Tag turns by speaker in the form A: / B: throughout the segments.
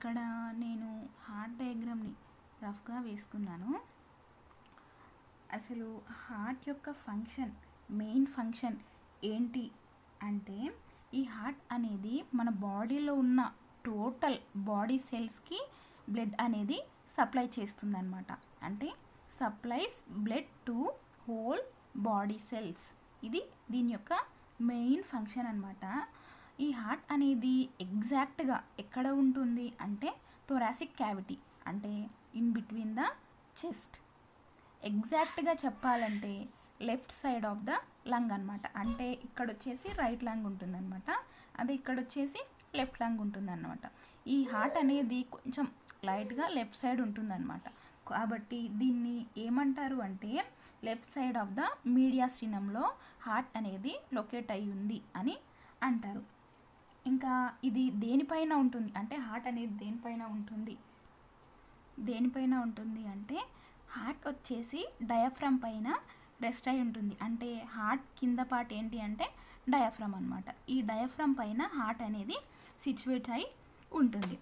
A: ఇక్కడ నేను హార్ట్ డయాగ్రామ్ని రఫ్గా వేసుకున్నాను అసలు హార్ట్ యొక్క ఫంక్షన్ మెయిన్ ఫంక్షన్ ఏంటి అంటే ఈ హార్ట్ అనేది మన బాడీలో ఉన్న టోటల్ బాడీ సెల్స్కి బ్లడ్ అనేది సప్లై చేస్తుందన్నమాట అంటే supplies blood to whole body cells ఇది దీని యొక్క మెయిన్ ఫంక్షన్ అనమాట ఈ హార్ట్ అనేది ఎగ్జాక్ట్గా ఎక్కడ ఉంటుంది అంటే థొరాసిక్ క్యావిటీ అంటే ఇన్ బిట్వీన్ ద చెస్ట్ ఎగ్జాక్ట్గా చెప్పాలంటే left side of the lung అనమాట అంటే ఇక్కడ వచ్చేసి రైట్ లంగ్ ఉంటుందన్నమాట అదే ఇక్కడ వచ్చేసి లెఫ్ట్ లంగ్ ఉంటుందన్నమాట ఈ హార్ట్ అనేది కొంచెం లైట్గా లెఫ్ట్ సైడ్ ఉంటుందన్నమాట కాబట్టి దీన్ని ఏమంటారు అంటే లెఫ్ట్ సైడ్ ఆఫ్ ద మీడియాస్టినంలో హార్ట్ అనేది లొకేట్ అయి ఉంది అని అంటారు ఇంకా ఇది దేనిపైన ఉంటుంది అంటే హార్ట్ అనేది దేనిపైన ఉంటుంది దేనిపైన ఉంటుంది అంటే హార్ట్ వచ్చేసి డయాఫ్రమ్ పైన రెస్ట్ అయి ఉంటుంది అంటే హార్ట్ కింద పార్ట్ ఏంటి అంటే డయాఫ్రమ్ అనమాట ఈ డయాఫ్రమ్ పైన హార్ట్ అనేది సిచ్యువేట్ అయి ఉంటుంది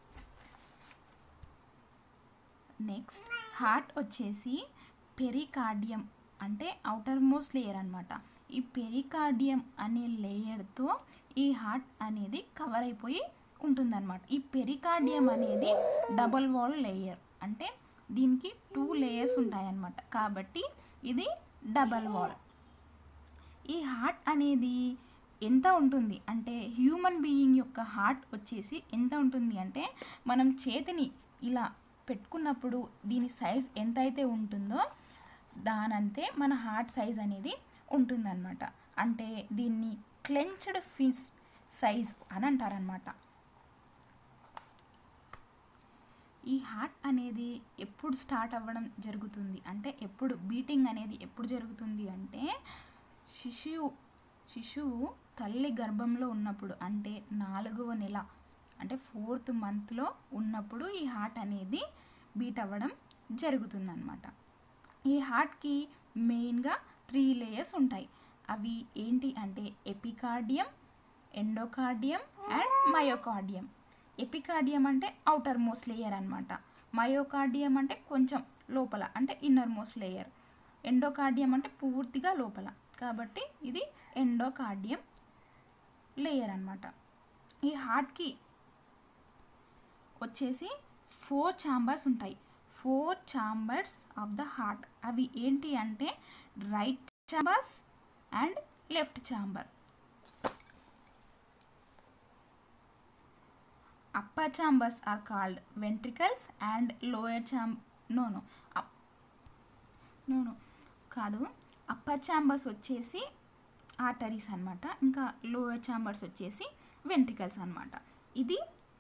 A: నెక్స్ట్ హార్ట్ వచ్చేసి పెరికార్డియం అంటే అవుటర్ మోస్ట్ లేయర్ అనమాట ఈ పెరికార్డియం అనే లేయర్తో ఈ హార్ట్ అనేది కవర్ అయిపోయి ఉంటుందన్నమాట ఈ పెరికార్డియం అనేది డబల్ వాల్ లేయర్ అంటే దీనికి టూ లేయర్స్ ఉంటాయన్నమాట కాబట్టి ఇది డబల్ వాల్ ఈ హార్ట్ అనేది ఎంత ఉంటుంది అంటే హ్యూమన్ బీయింగ్ యొక్క హార్ట్ వచ్చేసి ఎంత ఉంటుంది అంటే మనం చేతిని ఇలా పెట్టుకున్నప్పుడు దీని సైజ్ ఎంత అయితే ఉంటుందో దానంతే మన హార్ట్ సైజ్ అనేది ఉంటుందన్నమాట అంటే దీన్ని క్లెంచ్డ్ ఫిస్ సైజ్ అని అంటారనమాట ఈ హార్ట్ అనేది ఎప్పుడు స్టార్ట్ అవ్వడం జరుగుతుంది అంటే ఎప్పుడు బీటింగ్ అనేది ఎప్పుడు జరుగుతుంది అంటే శిశువు శిశువు తల్లి గర్భంలో ఉన్నప్పుడు అంటే నాలుగవ నెల అంటే ఫోర్త్ మంత్లో ఉన్నప్పుడు ఈ హార్ట్ అనేది బీట్ అవ్వడం జరుగుతుందన్నమాట ఈ హార్ట్కి మెయిన్గా త్రీ లేయర్స్ ఉంటాయి అవి ఏంటి అంటే epicardium endocardium and myocardium epicardium అంటే అవుటర్ మోస్ట్ లేయర్ అనమాట మయోకార్డియం అంటే కొంచెం లోపల అంటే ఇన్నర్ మోస్ట్ లేయర్ ఎండోకార్డియం అంటే పూర్తిగా లోపల కాబట్టి ఇది ఎండోకార్డియం లేయర్ అనమాట ఈ హార్ట్కి వచ్చేసి ఫోర్ ఛాంబర్స్ ఉంటాయి four chambers of the heart అవి ఏంటి అంటే right chambers and left chamber upper chambers are called ventricles and lower chamber no no no no కాదు అప్పర్ ఛాంబర్స్ వచ్చేసి ఆర్టరీస్ అనమాట ఇంకా లోయర్ ఛాంబర్స్ వచ్చేసి వెంట్రికల్స్ అనమాట ఇది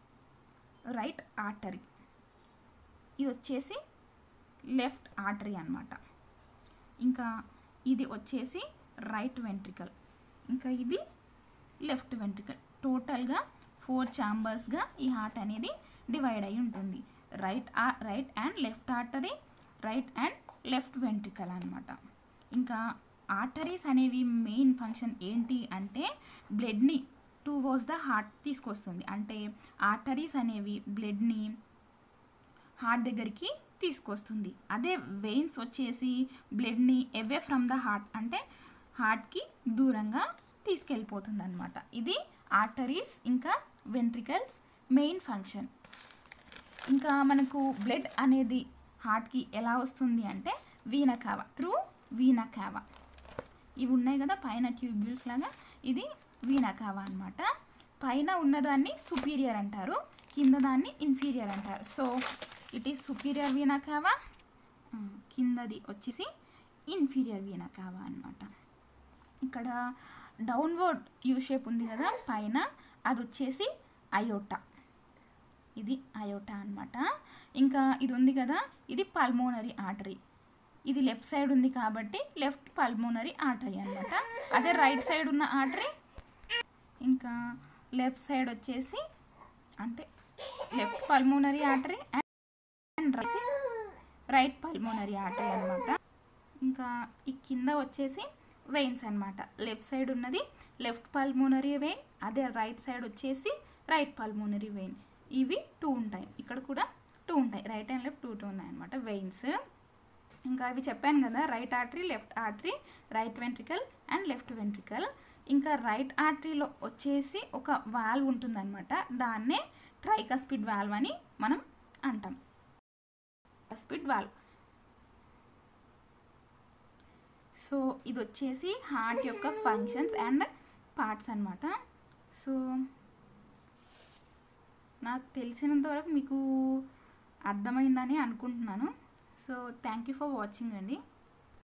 A: రైట్ ఆర్టరీ ఇది వచ్చేసి లెఫ్ట్ ఆర్టరీ అనమాట ఇంకా ఇది వచ్చేసి రైట్ వెంట్రికల్ ఇంకా ఇది లెఫ్ట్ వెంట్రికల్ టోటల్గా ఫోర్ ఛాంబర్స్గా ఈ హార్ట్ అనేది డివైడ్ అయి ఉంటుంది right right and left artery right and left ventricle అనమాట ఇంకా ఆర్టరీస్ అనేవి మెయిన్ ఫంక్షన్ ఏంటి అంటే బ్లడ్ని టూ వాస్ ద హార్ట్ తీసుకొస్తుంది అంటే ఆర్టరీస్ అనేవి బ్లడ్ని హార్ట్ దగ్గరికి తీసుకొస్తుంది అదే వెయిన్స్ వచ్చేసి బ్లడ్ని అవే ఫ్రమ్ ద హార్ట్ అంటే హార్ట్కి దూరంగా తీసుకెళ్ళిపోతుంది అనమాట ఇది ఆర్టరీస్ ఇంకా వెంట్రికల్స్ మెయిన్ ఫంక్షన్ ఇంకా మనకు బ్లడ్ అనేది హార్ట్కి ఎలా వస్తుంది అంటే వీనకావ త్రూ వీనకావ ఇవి ఉన్నాయి కదా పైన ట్యూబ్యూల్స్ లాగా ఇది వీనకావ అనమాట పైన ఉన్నదాన్ని సుపీరియర్ అంటారు కింద దాన్ని ఇన్ఫీరియర్ అంటారు so it is superior vena cava కిందది వచ్చేసి ఇన్ఫీరియర్ వీనకావ అనమాట ఇక్కడ డౌన్వర్డ్ యూ షేప్ ఉంది కదా పైన అది వచ్చేసి అయోటా ఇది అయోటా అనమాట ఇంకా ఇది ఉంది కదా ఇది పల్మోనరీ ఆర్టరీ ఇది లెఫ్ట్ సైడ్ ఉంది కాబట్టి లెఫ్ట్ పల్మోనరీ ఆర్టరీ అనమాట అదే రైట్ సైడ్ ఉన్న ఆర్టరీ ఇంకా లెఫ్ట్ సైడ్ వచ్చేసి అంటే left pulmonary artery and right pulmonary artery అనమాట ఇంకా ఈ కింద వచ్చేసి వెయిన్స్ అనమాట లెఫ్ట్ సైడ్ ఉన్నది లెఫ్ట్ పల్మోనరీ వెయిన్ అదే రైట్ సైడ్ వచ్చేసి రైట్ పల్మోనరీ వెయిన్ ఇవి టూ ఉంటాయి ఇక్కడ కూడా టూ ఉంటాయి right and left two two ఉన్నాయి అనమాట వెయిన్స్ ఇంకా ఇవి చెప్పాను కదా right artery left artery right ventricle and left ventricle ఇంకా రైట్ ఆర్టరీలో వచ్చేసి ఒక వాల్వ్ ఉంటుందన్నమాట దాన్నే ట్రైకస్పిడ్ వాల్వ్ అని మనం అంటాం స్పిడ్ వాల్వ్ సో ఇది వచ్చేసి హార్ట్ యొక్క ఫంక్షన్స్ అండ్ పార్ట్స్ అనమాట సో నాకు తెలిసినంత వరకు మీకు అర్థమైందని అనుకుంటున్నాను so thank you for watching అండి